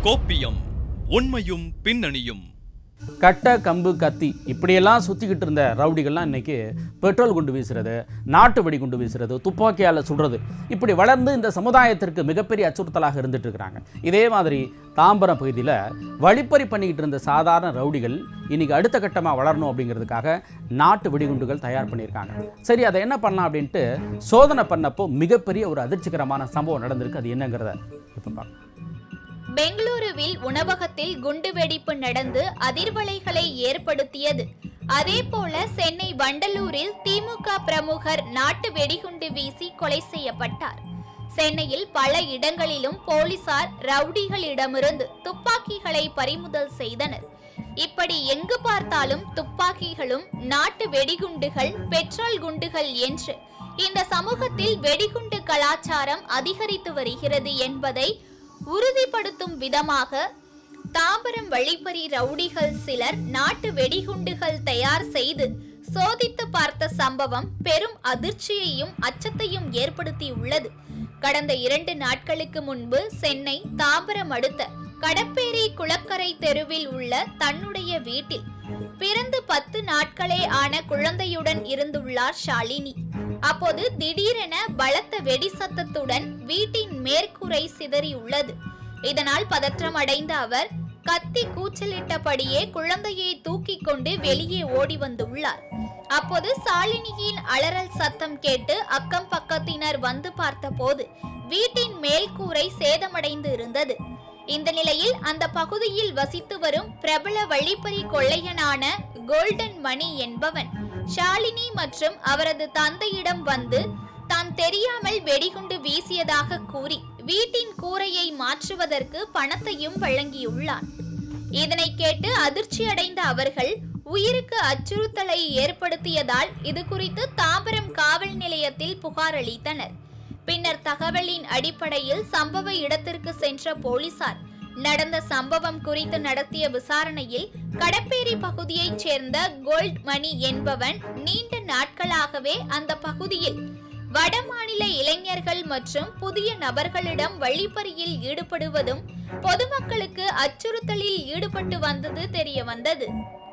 கோப்பியம் உண்மையும் பின்னணியும் கட்டை கம்பு கத்தி இப்படியெல்லாம் சுற்றிக்கிட்டு இருந்த ரவுடிகள்லாம் இன்னைக்கு பெட்ரோல் குண்டு வீசுறது நாட்டு வெடி குண்டு வீசுறது துப்பாக்கியால் சுடுறது இப்படி வளர்ந்து இந்த சமுதாயத்திற்கு மிகப்பெரிய அச்சுறுத்தலாக இருந்துட்டு இருக்கிறாங்க இதே மாதிரி தாம்பரம் பகுதியில் வழிப்பறி பண்ணிக்கிட்டு இருந்த சாதாரண ரவுடிகள் இன்னைக்கு அடுத்த கட்டமாக வளரணும் அப்படிங்கிறதுக்காக நாட்டு வெடிகுண்டுகள் தயார் பண்ணியிருக்காங்க சரி அதை என்ன பண்ணலாம் அப்படின்ட்டு சோதனை பண்ணப்போ மிகப்பெரிய ஒரு அதிர்ச்சிகரமான சம்பவம் நடந்திருக்கு அது என்னங்கிறத இப்போ பார்க்கலாம் பெங்களூருவில் உணவகத்தில் குண்டுவெடிப்பு நடந்து அதிர்வலைகளை ஏற்படுத்தியது அதேபோல சென்னை வண்டலூரில் திமுக பிரமுகர் நாட்டு வெடிகுண்டு வீசி கொலை செய்யப்பட்டார் சென்னையில் பல இடங்களிலும் போலீசார் ரவுடிகளிடமிருந்து துப்பாக்கிகளை பறிமுதல் செய்தனர் இப்படி எங்கு பார்த்தாலும் துப்பாக்கிகளும் நாட்டு வெடிகுண்டுகள் பெட்ரோல் குண்டுகள் என்று இந்த சமூகத்தில் வெடிகுண்டு கலாச்சாரம் அதிகரித்து வருகிறது என்பதை உறுதிப்படுத்தும் விதமாக தாம்பரம் வழிப்பறி ரவுடிகள் சிலர் நாட்டு வெடிகுண்டுகள் தயார் செய்து சோதித்து பார்த்த சம்பவம் பெரும் அதிர்ச்சியையும் அச்சத்தையும் ஏற்படுத்தியுள்ளது கடந்த இரண்டு நாட்களுக்கு முன்பு சென்னை தாம்பரம் அடுத்த கடப்பேரி குளக்கரை தெருவில் உள்ள தன்னுடைய வீட்டில் பிறந்து பத்து நாட்களே ஆன குழந்தையுடன் இருந்துள்ளார் ஷாலினி அப்போது திடீரென பலத்த வெடி சத்தத்துடன் வீட்டின் மேற்கூரை சிதறியுள்ளது இதனால் பதற்றம் அடைந்த அவர் கத்தி கூச்சலிட்டபடியே குழந்தையை தூக்கி கொண்டு வெளியே ஓடி வந்துள்ளார் அப்போது சாலினியின் அலறல் சத்தம் கேட்டு அக்கம் பக்கத்தினர் வந்து பார்த்தபோது வீட்டின் மேல்கூரை சேதமடைந்து இருந்தது இந்த நிலையில் அந்த பகுதியில் வசித்து வரும் பிரபல வழிப்பறி கொள்ளையனான கோல்டன் மணி என்பவன் ஷாலினி மற்றும் அவரது தந்தையிடம் வந்து தான் தெரியாமல் வெடிகுண்டு வீசியதாக கூறி வீட்டின் கூரையை மாற்றுவதற்கு பணத்தையும் வழங்கியுள்ளான் இதனை கேட்டு அதிர்ச்சியடைந்த அவர்கள் உயிருக்கு அச்சுறுத்தலை ஏற்படுத்தியதால் இது குறித்து தாம்பரம் காவல் நிலையத்தில் புகார் அளித்தனர் பின்னர் தகவலின் அடிப்படையில் சம்பவ இடத்திற்கு சென்ற போலீசார் நடந்த சம்பவம் குறித்து நடத்திய விசாரணையில் கடப்பேரி பகுதியைச் சேர்ந்த கோல்ட் மணி என்பவன் நீண்ட நாட்களாகவே அந்த பகுதியில் வடமாநில இளைஞர்கள் மற்றும் புதிய நபர்களிடம் வழிப்பறியில் ஈடுபடுவதும் பொதுமக்களுக்கு அச்சுறுத்தலில் ஈடுபட்டு வந்தது தெரிய வந்தது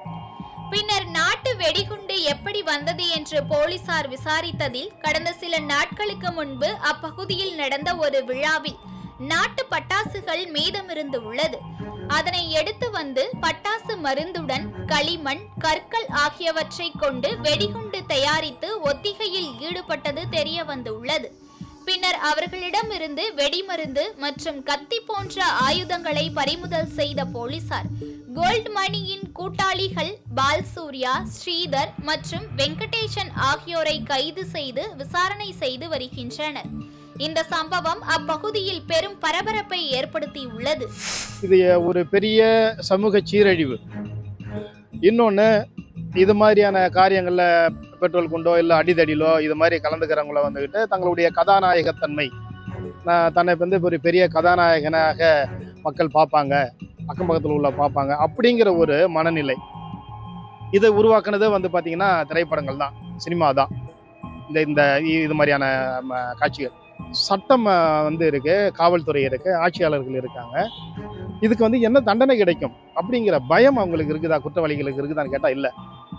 பின்னர் நாட்டு வெடிகுண்டு எப்படி வந்தது என்று போலீசார் விசாரித்ததில் கடந்த சில நாட்களுக்கு முன்பு அப்பகுதியில் நடந்த ஒரு விழாவில் நாட்டு பட்டாசுகள் மீதமிருந்து உள்ளது அதனை எடுத்து வந்து பட்டாசு மருந்துடன் களிமண் கற்கள் ஆகியவற்றை கொண்டு வெடிகுண்டு தயாரித்து ஒத்திகையில் ஈடுபட்டது தெரிய வந்துள்ளது பின்னர் அவர்களிடமிருந்து வெடிமருந்து மற்றும் கத்தி போன்ற ஆயுதங்களை பறிமுதல் செய்த போலீசார் கோல்ட் மணியின் கூட்டாளிகள் பால்சூர்யா ஸ்ரீதர் மற்றும் வெங்கடேசன் ஆகியோரை கைது செய்து விசாரணை செய்து வருகின்றனர் இந்த சம்பவம் அப்பகுதியில் பெரும் பரபரப்பை ஏற்படுத்தியுள்ளது இது ஒரு பெரிய சமூக சீரழிவு இன்னொன்று இது மாதிரியான காரியங்களில் பெட்ரோல் குண்டோ இல்லை அடிதடியிலோ இது மாதிரி கலந்துக்கிறவங்கள வந்துக்கிட்டு தங்களுடைய கதாநாயகத்தன்மை நான் தன்னை வந்து ஒரு பெரிய கதாநாயகனாக மக்கள் பார்ப்பாங்க அக்கம் பக்கத்தில் உள்ள பார்ப்பாங்க அப்படிங்கிற ஒரு மனநிலை இதை உருவாக்குனதே வந்து பார்த்திங்கன்னா திரைப்படங்கள் தான் சினிமா தான் இந்த இந்த இது மாதிரியான ம, காட்சிகள் சட்டம் அஹ், வந்து இருக்கு காவல்துறை இருக்கு ஆட்சியாளர்கள் இருக்காங்க இதுக்கு வந்து என்ன தண்டனை கிடைக்கும் அப்படிங்கிற பயம் அவங்களுக்கு இருக்குதா குற்றவாளிகளுக்கு இருக்குதான்னு கேட்டால் இல்லை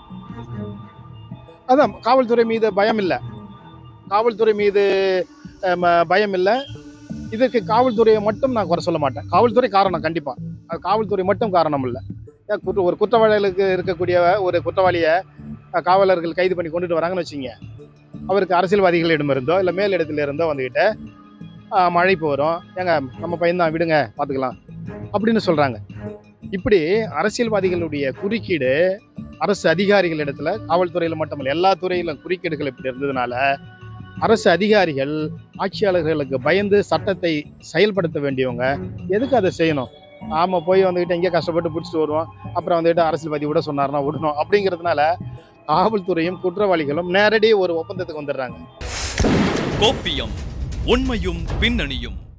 அதான் காவல்துறை மீது பயம் இல்லை காவல்துறை மீது அஹ், ம- பயம் இல்லை இதுக்கு காவல்துறையை மட்டும் நான் குறை சொல்ல மாட்டேன் காவல்துறை காரணம் கண்டிப்பாக அது காவல்துறை மட்டும் காரணம் இல்லை ஏன் குற்ற ஒரு குற்றவாளிகளுக்கு இருக்கக்கூடிய ஒரு குற்றவாளியை அஹ், காவலர்கள் கைது பண்ணி கொண்டுட்டு வராங்கன்னு வச்சுங்க அவருக்கு அரசியல்வாதிகளிடமிருந்தோ இல்லை மேலிடத்துல இருந்தோ வந்துக்கிட்டு ஆஹ் மழை இப்போ வரும் ஏங்க நம்ம பையன்தான் விடுங்க பார்த்துக்கலாம் அப்படின்னு சொல்கிறாங்க இப்படி அரசியல்வாதிகளுடைய குறுக்கீடு அரசு அதிகாரிகள் இடத்துல காவல்துறையில் மட்டுமல்ல எல்லா துறையிலும் குறுக்கீடுகள் இப்படி இருந்ததுனால அரசு அதிகாரிகள் ஆட்சியாளர்களுக்கு பயந்து சட்டத்தை செயல்படுத்த வேண்டியவங்க எதுக்கு அதை செய்யணும் நாம போய் வந்துக்கிட்டு எங்கேயோ கஷ்டப்பட்டு பிடிச்சிட்டு வருவோம் அப்புறம் வந்துட்டு அரசியல்வாதி விட சொன்னார்னா விடணும் அப்படிங்கிறதுனால காவல்துறையும் குற்றவாளிகளும் நேரடி ஒரு ஒப்பந்தத்துக்கு வந்துடுறாங்க கோப்பியம் உண்மையும் பின்னணியும்